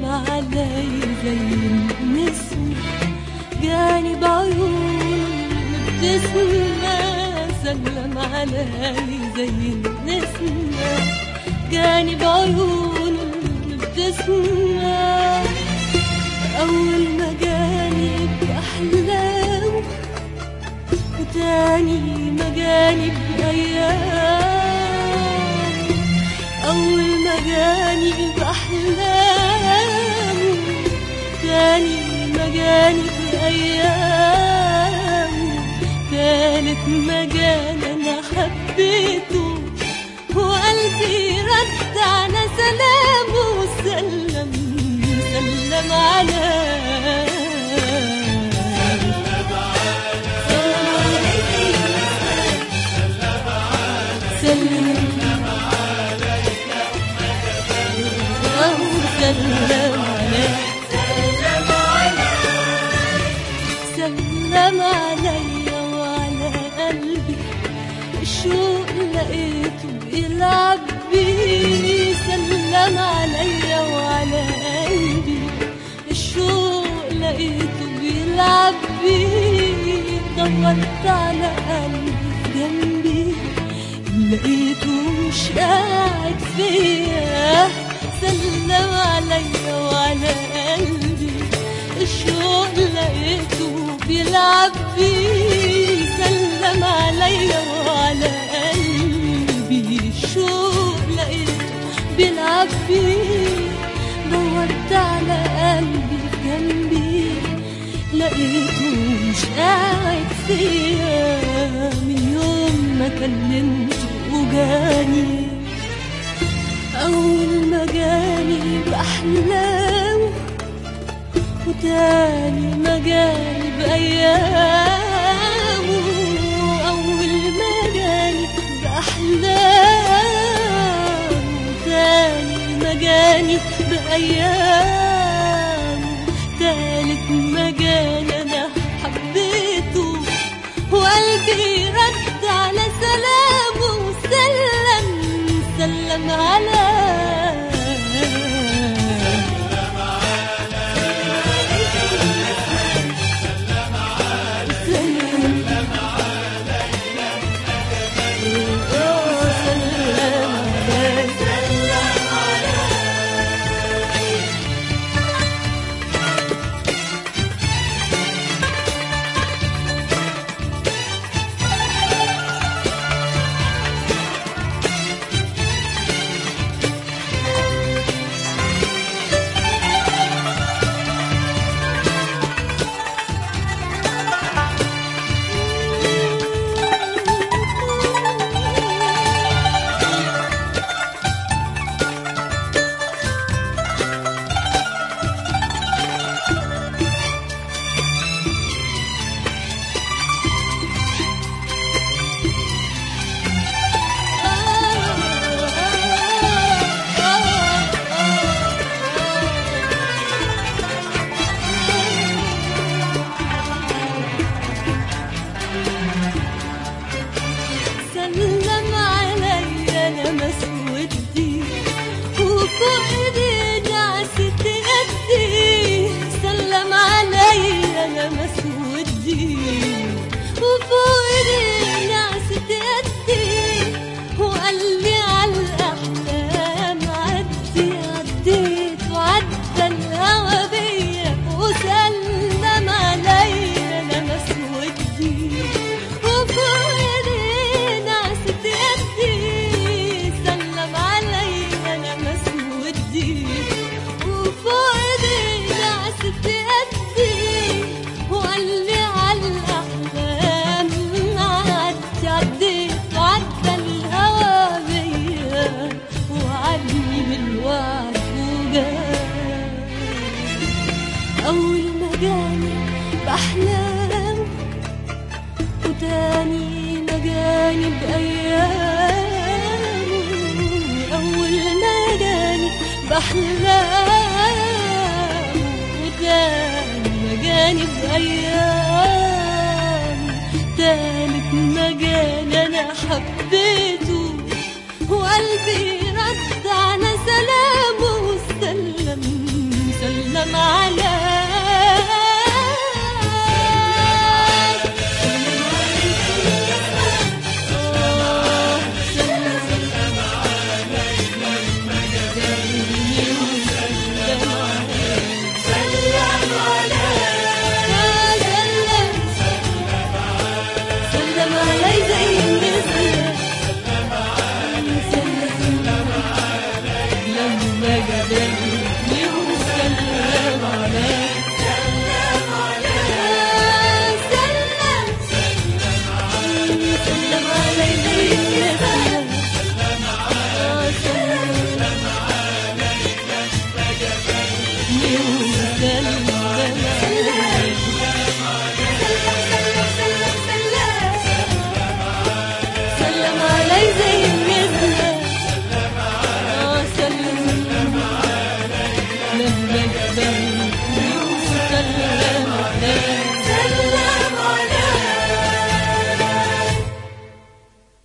علي زي النسمة جاني بعيونه مبتسمة سلم علي زي النسمة جاني بعيونه مبتسمة أول ما جاني بأحلامه وتاني ما جاني بأيام أول ما جاني بأحلامه تاني ما جاني بأيام تالت ما جاني أنا حبيته وقلبي رد على سلامه وسلم سلم على سلم آه، سلم عليك سلم علي وعلى قلبي الشوق لقيته بيلعب بيه سلم علي وعلى قلبي الشوق لقيته بيلعب بيه دورت على قلبي جنبي لقيته مش قاعد فيا سلم علي وعلى قلبي الشوق لقيته بيلعب بيه سلم علي وعلى قلبي الشوق لقيته بيلعب بيه دورت على قلبي جنبي لقيته مش قاعد فيا من يوم ما كلمته وجاني أول ما جاني بأحلامه وتاني ما جاني بأيامه أول ما جاني بأحلامه تاني ما جاني بأيامه تالت ما جاني أنا حبيته وقلبي رد على سلامه وسلم سلم على سلم علي لمس ودي وفوق ايدي نعست يدي سلم علي لمس ودي وفوق ايدي نعست يدي وقال لي على الاحلام عدي عديت وعدى الهوى بيا وسلم علي لمس ودي وفوق ايدي نعست يدي سلم علي لمس ودي وفوق ايدي نعست يدي وقال لي على الاحلام عدي عديت وعدى الهوى بيا وعدني بالوعد وجاي أول ما جاني بأحلام وتاني ما جاني بأيام أول ما جاني بأحلام وتاني ما جاني بأيام تالت ما جاني أنا حبيته وقلبي رد على سلامه وسلم سلم عليا